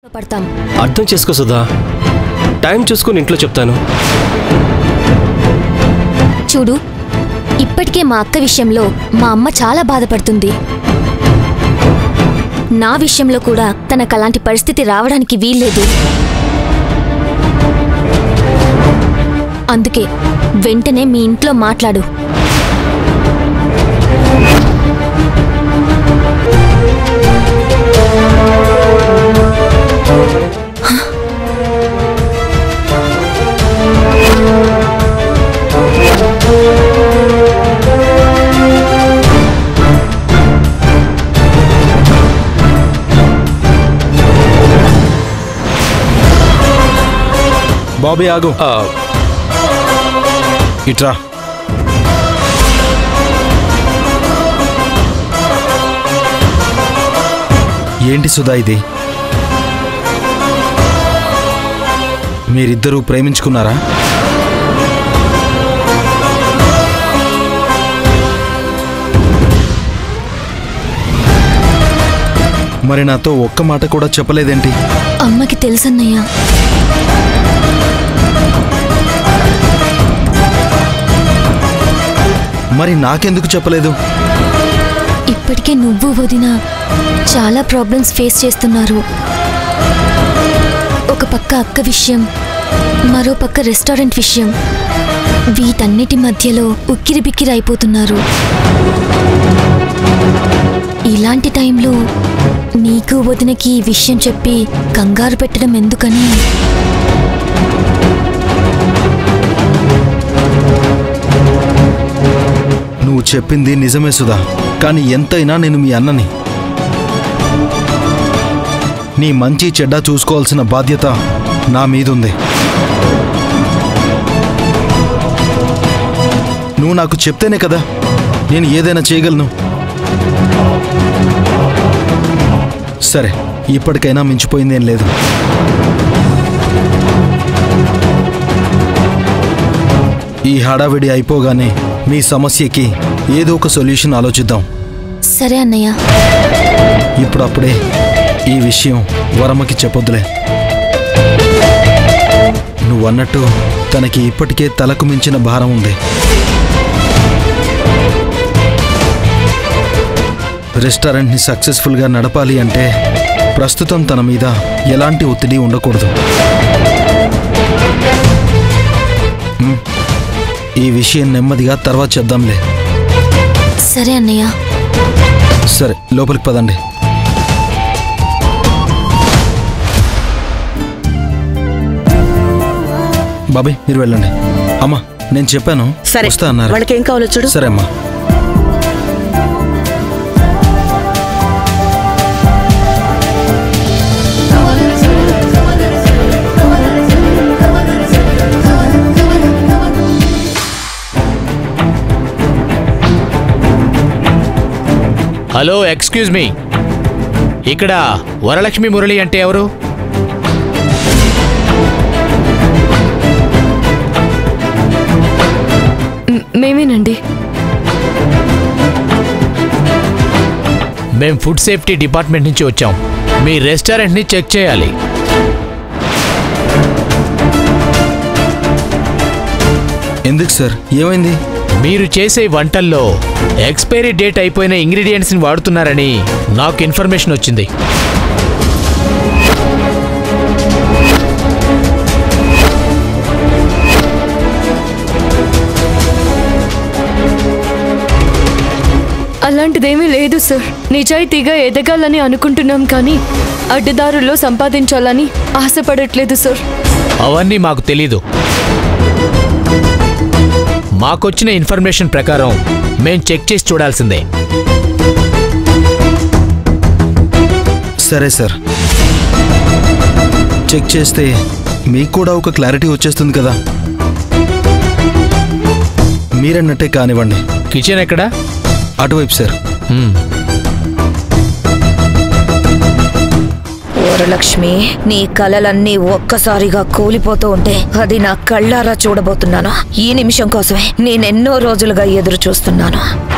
పడతాం అర్థం చేసుకో సుధా టైం చూసుకుని ఇంట్లో చెప్తాను చూడు ఇప్పటికే మా అక్క విషయంలో మా అమ్మ చాలా బాధపడుతుంది నా విషయంలో కూడా తనకు అలాంటి పరిస్థితి రావడానికి వీల్లేదు అందుకే వెంటనే మీ ఇంట్లో మాట్లాడు బాబీ ఆగు ఆ, ఇట్రా ఏంటి సుధా ఇది మీరిద్దరూ ప్రేమించుకున్నారా మరి నాతో ఒక్క మాట కూడా చెప్పలేదేంటి అమ్మకి తెలుసన్నయ్యా మరి నాకెందుకు చెప్పలేదు ఇప్పటికే నువ్వు వదిన చాలా ప్రాబ్లమ్స్ ఫేస్ చేస్తున్నారు ఒక పక్క అక్క విషయం మరో పక్క రెస్టారెంట్ విషయం వీటన్నిటి మధ్యలో ఉక్కిరి బిక్కిరి అయిపోతున్నారు ఇలాంటి టైంలో నీకు వదినకి ఈ విషయం చెప్పి కంగారు పెట్టడం ఎందుకని నువ్వు చెప్పింది నిజమే సుధా కానీ ఎంతైనా నేను మీ అన్నని నీ మంచి చెడ్డ చూసుకోవాల్సిన బాధ్యత నా మీదుంది నువ్వు నాకు చెప్తేనే కదా నేను ఏదైనా చేయగలను సరే ఇప్పటికైనా మించిపోయిందేం లేదు ఈ హడావిడి అయిపోగానే మీ సమస్యకి ఏదో ఒక సొల్యూషన్ ఆలోచిద్దాం సరే అన్నయ్య ఇప్పుడప్పుడే ఈ విషయం వరమకి చెప్పొద్దులే నువ్వన్నట్టు తనకి ఇప్పటికే తలకు మించిన భారం ఉంది రెస్టారెంట్ని సక్సెస్ఫుల్గా నడపాలి అంటే ప్రస్తుతం తన మీద ఎలాంటి ఒత్తిడి ఉండకూడదు ఉమ్, ఈ విషయం నెమ్మదిగా తర్వాత చేద్దాంలే సరే అన్నయ్య సరే లోపలికి పదండి బాబాయ్ మీరు వెళ్ళండి అమ్మా నేను చెప్పాను సరే వస్తా అన్నారు వాళ్ళకి ఏం కావాలో చూడు సరే అమ్మా హలో ఎక్స్క్యూజ్ మీ ఇక్కడ వరలక్ష్మి మురళి అంటే ఎవరు మేమేనండి మేం ఫుడ్ సేఫ్టీ డిపార్ట్మెంట్ నుంచి వచ్చాం మీ రెస్టారెంట్ని చెక్ చేయాలి ఎందుకు సార్ ఏమైంది మీరు చేసే వంటల్లో ఎక్స్పైరీ డేట్ అయిపోయిన ఇంగ్రీడియంట్స్ని వాడుతున్నారని నాకు ఇన్ఫర్మేషన్ వచ్చింది అలాంటిదేమీ లేదు సార్ నిజాయితీగా ఎదగాలని అనుకుంటున్నాం కానీ అడ్డదారుల్లో సంపాదించాలని ఆశపడట్లేదు సార్ అవన్నీ మాకు తెలీదు మాకొచ్చిన ఇన్ఫర్మేషన్ ప్రకారం మేం చెక్ చేసి చూడాల్సిందే సరే సార్ చెక్ చేస్తే మీకు కూడా ఒక క్లారిటీ వచ్చేస్తుంది కదా మీరన్నట్టే కానివ్వండి కిచెన్ ఎక్కడా అటువైపు సార్ హ్మ్. వరలక్ష్మి నీ కలలన్నీ ఒక్కసారిగా కూలిపోతూ ఉంటే అది నా కళ్ళారా చూడబోతున్నాను ఈ నిమిషం కోసమే నేనెన్నో రోజులుగా ఎదురు చూస్తున్నాను